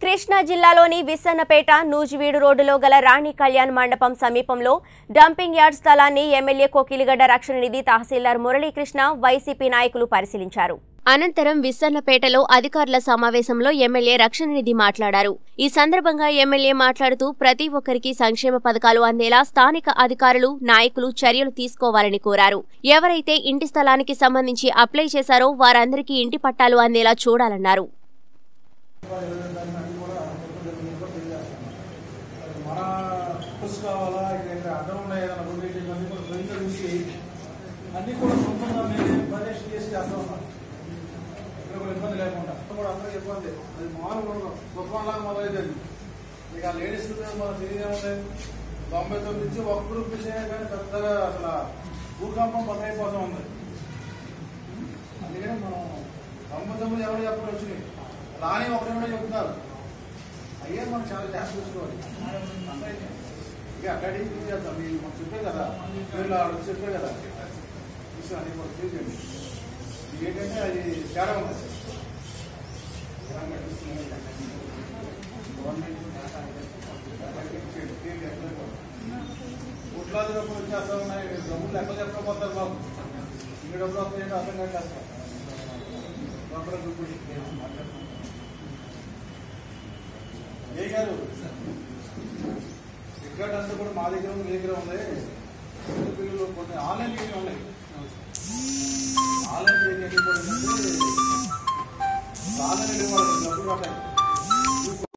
కృష్ణా జిల్లాలోని విస్సన్నపేట నూజివీడు రోడ్డులో గల రాణి కళ్యాణ్ మండపం సమీపంలో డంపింగ్ యార్డ్ స్థలాన్ని ఎమ్మెల్యే కోకిలిగడ్డ రక్షణ నిధి తహసీల్దార్ మురళీకృష్ణ వైసీపీ నాయకులు పరిశీలించారు అనంతరం విస్సన్నపేటలో అధికారుల సమావేశంలో ఎమ్మెల్యే రక్షణ నిధి మాట్లాడారు ఈ సందర్భంగా ఎమ్మెల్యే మాట్లాడుతూ ప్రతి ఒక్కరికి సంక్షేమ పథకాలు అందేలా స్థానిక అధికారులు నాయకులు చర్యలు తీసుకోవాలని కోరారు ఎవరైతే ఇంటి స్థలానికి సంబంధించి అప్లై చేశారో వారందరికీ ఇంటి పట్టాలు అందేలా చూడాలన్నారు మన పుస్ కావాలా ఇక్కడ అడ్డం ఉన్నాయి ఏదైనా రెండు ఇవన్నీ కూడా రెండు చూసి అన్ని కూడా సొంతంగా మేము పర్యవేక్షణ చేసి చేస్తా ఉన్నాం ఇక్కడ కూడా ఇబ్బంది లేకుండా ఇక్కడ కూడా అందరికీ ఇబ్బంది అది మామూలుగా తుఫాన్లాగా మొదలైంది ఇక ఆ లేడీస్ మనం తెలియదే తొంభై తొమ్మిది నుంచి ఒక గ్రూప్ విషయమే కానీ పెద్దగా అసలు భూకంపం బద్దలైపోతూ ఉంది అందుకని మనం తొంభై తొమ్మిది ఎవరు చెప్పడం వచ్చినాయి రాని ఒకరి కూడా చెప్తున్నారు అయ్యే మనం చాలా జాగ్రత్త చూసుకోవాలి ఇక అక్కడి నుంచి చేద్దాం మీరు మనం చెప్పే కదా వీళ్ళు ఆడ చెప్పే కదా విషయం అది కూడా చూసేయండి ఇది ఏంటంటే అది తేడా ఉంది కోట్లాది డబ్బులు వచ్చేస్తా ఉన్నాయి డబ్బులు లెక్క చెప్పకపోతారు బాబు ఇన్ని డబ్బులు వస్తాయంటే అర్థం కట్టేస్తాం డబ్బుల గురించి ఏ గారు రికార్డ్ అంతా కూడా మా దగ్గర ఉంది మీ దగ్గర ఉంది చిన్న పిల్లలు కొన్ని ఆన్లైన్ ట్రైనింగ్ ఉన్నాయి ఆన్లైన్ ట్రైనింగ్ కూడా ఏంటంటే ఆన్లైన్ వాళ్ళకి డబ్బులు పట్టాయి